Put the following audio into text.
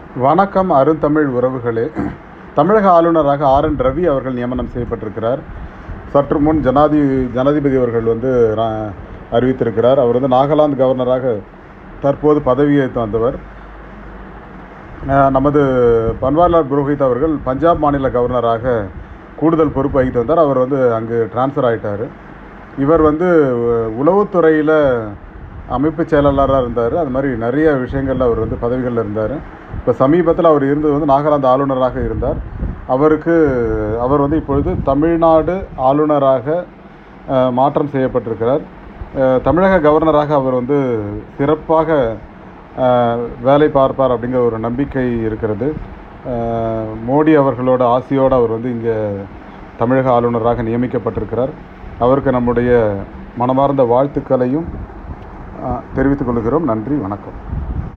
வணக்கம் அருந்தமிழ் உறவுகளே தமிழக ஆளுநராக ஆர் என் ரவி அவர்கள் நியமனம் செய்யப்பட்டிருக்கிறார் சற்று முன் ஜனாதி ஜனாதிபதி அவர்கள் வந்து ரா- அறிவித்திருக்கிறார் அவர் வந்து நாகாலாந்து கவர்னராக தற்போது பதவியேற்று வந்தவர் அஹ், நமது பன்வாரிலால் புரோஹித் அவர்கள் பஞ்சாப் மாநில கவர்னராக கூடுதல் பொறுப்பு வகித்து வந்தார் அவர் வந்து அங்கு டிரான்ஸ்ஃபர் ஆயிட்டார் இவர் வந்து உ- உளவுத்துறையில் அமைப்பு செயலாளராக இருந்தார் அது மாதிரி நிறைய விஷயங்களில் அவர் வந்து பதவிகளில் இருந்தார் இப்போ சமீபத்தில் அவர் இருந்தது வந்து நாகாலாந்து ஆளுநராக இருந்தார் அவருக்கு அவர் வந்து இப்பொழுது தமிழ்நாடு ஆளுநராக அஹ், மாற்றம் செய்யப்பட்டிருக்கிறார் அஹ், தமிழக கவர்னராக அவர் வந்து சிறப்பாக அஹ், வேலை பார்ப்பார் அப்படிங்கிற ஒரு நம்பிக்கை இருக்கிறது அஹ், மோடி அவர்களோட ஆசையோடு அவர் வந்து இங்கே தமிழக ஆளுநராக நியமிக்கப்பட்டிருக்கிறார் அவருக்கு நம்முடைய மனமார்ந்த வாழ்த்துக்களையும் அஹ், தெரிவித்துக் கொள்கிறோம் நன்றி வணக்கம்